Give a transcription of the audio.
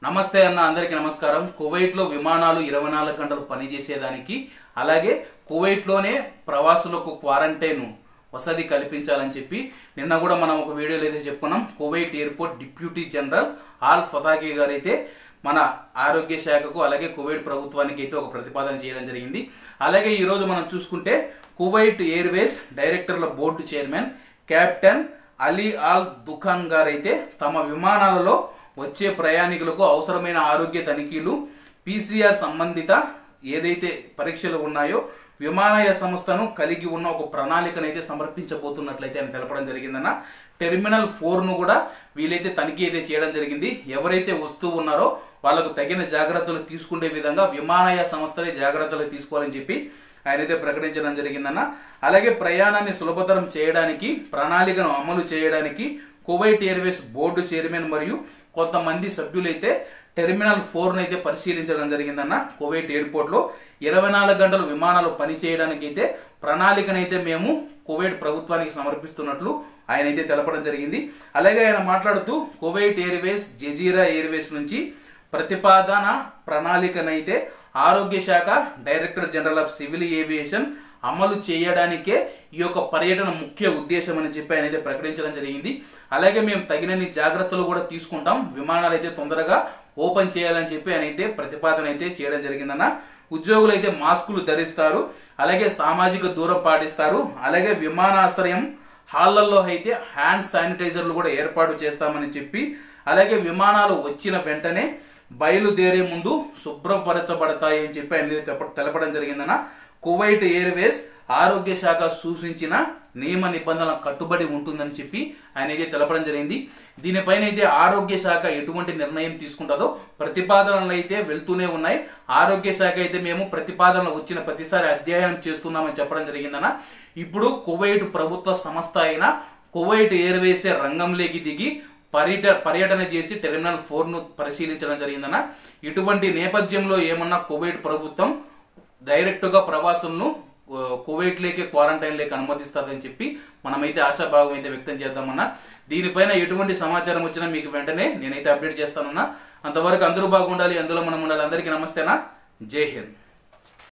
నమస్తే అన్న అందరికీ నమస్కారం కువైట్ లో విమానాలు ఇరవై నాలుగు గంటలు పనిచేసేదానికి అలాగే కువైట్ లోనే ప్రవాసులకు క్వారంటైన్ వసతి కల్పించాలని చెప్పి నిన్న కూడా మనం ఒక వీడియోలో అయితే చెప్పుకున్నాం Kuwait airport deputy general Al Fataki గారు అయితే మన ఆరోగ్య శాఖకు అలాగే కువైట్ ప్రభుత్వానికి అయితే ఒక ప్రతిపాదన చేయడం జరిగింది అలాగే ఈ రోజు మనం చూసుకుంటే కువైట్ ఎయిర్వేస్ డైరెక్టర్ల board chairman captain Ali Al Dukhan గారు అయితే తమ విమానాలలో వచ్చే ప్రయాణికులకు అవసరమైన ఆరోగ్య తనిఖీలు పీసీఆర్ సంబంధిత ఏదైతే పరీక్షలు ఉన్నాయో విమానయాన సంస్థను కలిగి ఉన్న ఒక ప్రణాళికను అయితే సమర్పించబోతున్నట్లయితే ఆయన తెలపడం జరిగిందన్న టెర్మినల్ ఫోర్ ను కూడా వీలైతే తనిఖీ అయితే చేయడం జరిగింది ఎవరైతే వస్తూ ఉన్నారో వాళ్ళకు తగిన జాగ్రత్తలు తీసుకునే విధంగా విమానయాన సంస్థలే జాగ్రత్తలు తీసుకోవాలని చెప్పి ఆయన అయితే ప్రకటించడం జరిగిందన్న అలాగే ప్రయాణాన్ని సులభతరం చేయడానికి ప్రణాళికను అమలు చేయడానికి కువైట్ ఎయిర్వేస్ బోర్డు చైర్మన్ మరియు కొంతమంది సభ్యులైతే టెర్మినల్ ఫోర్ అయితే పరిశీలించడం జరిగిందన్న కువైట్ ఎయిర్పోర్ట్ లో ఇరవై నాలుగు గంటలు విమానాలు పని చేయడానికి అయితే ప్రణాళికనైతే మేము కువైట్ ప్రభుత్వానికి సమర్పిస్తున్నట్లు ఆయన అయితే తెలపడం జరిగింది అలాగే ఆయన మాట్లాడుతూ కువైట్ ఎయిర్వేస్ జజీరా ఎయిర్వేస్ నుంచి ప్రతిపాదన ప్రణాళికనైతే ఆరోగ్య శాఖ director general of civil aviation అమలు చేయడానికే ఈ యొక్క పర్యటన ముఖ్య ఉద్దేశం అని చెప్పి ఆయన అయితే ప్రకటించడం జరిగింది అలాగే మేము తగినన్ని జాగ్రత్తలు కూడా తీసుకుంటాం విమానాలు అయితే తొందరగా ఓపెన్ చేయాలని చెప్పి ఆయన అయితే ప్రతిపాదన అయితే చేయడం జరిగిందన్న ఉద్యోగులు అయితే మాస్కులు ధరిస్తారు అలాగే సామాజిక దూరం పాటిస్తారు అలాగే విమానాశ్రయం హాళ్లలో అయితే హ్యాండ్ శానిటైజర్లు కూడా ఏర్పాటు చేస్తామని చెప్పి అలాగే విమానాలు వచ్చిన వెంటనే బయలుదేరే ముందు శుభ్రపరచబడతాయి అని చెప్పి ఆయన చెప్ప తెలపడం జరిగిందన్న కువైట్ ఎయిర్వేస్ ఆరోగ్య శాఖ సూచించిన నియమ నిబంధనల కట్టుబడి ఉంటుందని చెప్పి ఆయన అయితే తెలపడం జరిగింది దీనిపైన అయితే ఆరోగ్య శాఖ ఎటువంటి నిర్ణయం తీసుకుంటుందో ప్రతిపాదనలు అయితే వెళ్తూనే ఉన్నాయి ఆరోగ్య శాఖ అయితే మేము ప్రతిపాదనలు వచ్చిన ప్రతిసారి అధ్యయనం చేస్తున్నామని చెప్పడం జరిగిందన్న ఇప్పుడు కువైట్ ప్రభుత్వ సంస్థ అయిన కువైట్ ఎయిర్వేసే రంగంలోకి దిగి పర్యట పర్యటన చేసి టెర్మినల్ ఫోర్ ను పరిశీలించడం జరిగిందన్న ఇటువంటి నేపథ్యంలో ఏమన్నా కువైట్ ప్రభుత్వం డైరెక్ట్ గా ప్రవాసులను కువైట్ లేకే క్వారంటైన్ లేక అనుమతిస్తుందని చెప్పి మనమైతే ఆశాభావం అయితే వ్యక్తం చేద్దామన్నా దీనిపైన ఎటువంటి సమాచారం వచ్చినా మీకు వెంటనే నేనైతే అప్డేట్ చేస్తానన్నా అంతవరకు అందరూ బాగుండాలి అందులో మనం ఉండాలి అందరికీ నమస్తేనా జై హింద్